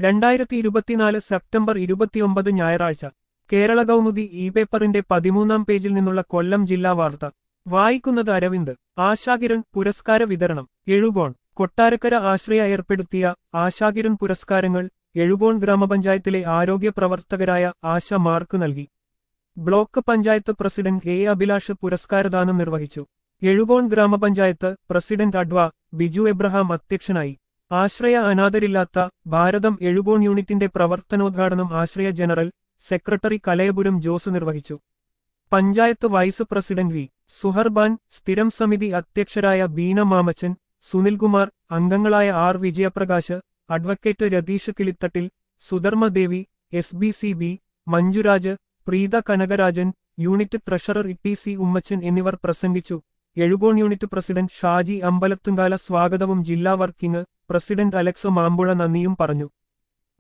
രണ്ടായിരത്തി ഇരുപത്തിനാല് സെപ്റ്റംബർ ഇരുപത്തിയൊമ്പത് ഞായറാഴ്ച കേരള കൗമുദി ഇ പേപ്പറിന്റെ പതിമൂന്നാം പേജിൽ നിന്നുള്ള കൊല്ലം ജില്ലാ വാർത്ത വായിക്കുന്നത് അരവിന്ദ് ആശാകിരൺ പുരസ്കാര വിതരണം എഴുകോൺ കൊട്ടാരക്കര ആശ്രയ ഏർപ്പെടുത്തിയ ആശാകിരൺ പുരസ്കാരങ്ങൾ എഴുകോൺ ഗ്രാമപഞ്ചായത്തിലെ ആരോഗ്യ പ്രവർത്തകരായ ആശ മാർക്ക് നൽകി block panchayat president A Abhilash പുരസ്കാരദാനം നിർവഹിച്ചു എഴുകോൺ ഗ്രാമപഞ്ചായത്ത് പ്രസിഡന്റ് അഡ്വ ബിജു എബ്രഹാം അധ്യക്ഷനായി ആശ്രയ അനാഥരില്ലാത്ത ഭാരതം എഴുകോൺ യൂണിറ്റിന്റെ പ്രവർത്തനോദ്ഘാടനം ആശ്രയ ജനറൽ സെക്രട്ടറി കലയപുരം ജോസ് നിർവഹിച്ചു panchayat vice president V Suharban സ്ഥിരം സമിതി അധ്യക്ഷരായ ബീന മാമച്ചൻ സുനിൽകുമാർ അംഗങ്ങളായ R Vijayaprakash advocate Ratheesh Kilithattil Sudharmadevi S B C B Manjuraj Preetha Kanakarajan unit treasurer E T C Ummachan എന്നിവർ പ്രസംഗിച്ചു എഴുകോൺ യൂണിറ്റ് പ്രസിഡന്റ് ഷാജി അമ്പലത്തുങ്കാല സ്വാഗതവും ജില്ലാ വർക്കിംഗ് പ്രസിഡന്റ് അലക്സ് മാമ്പുഴ നന്ദിയും പറഞ്ഞു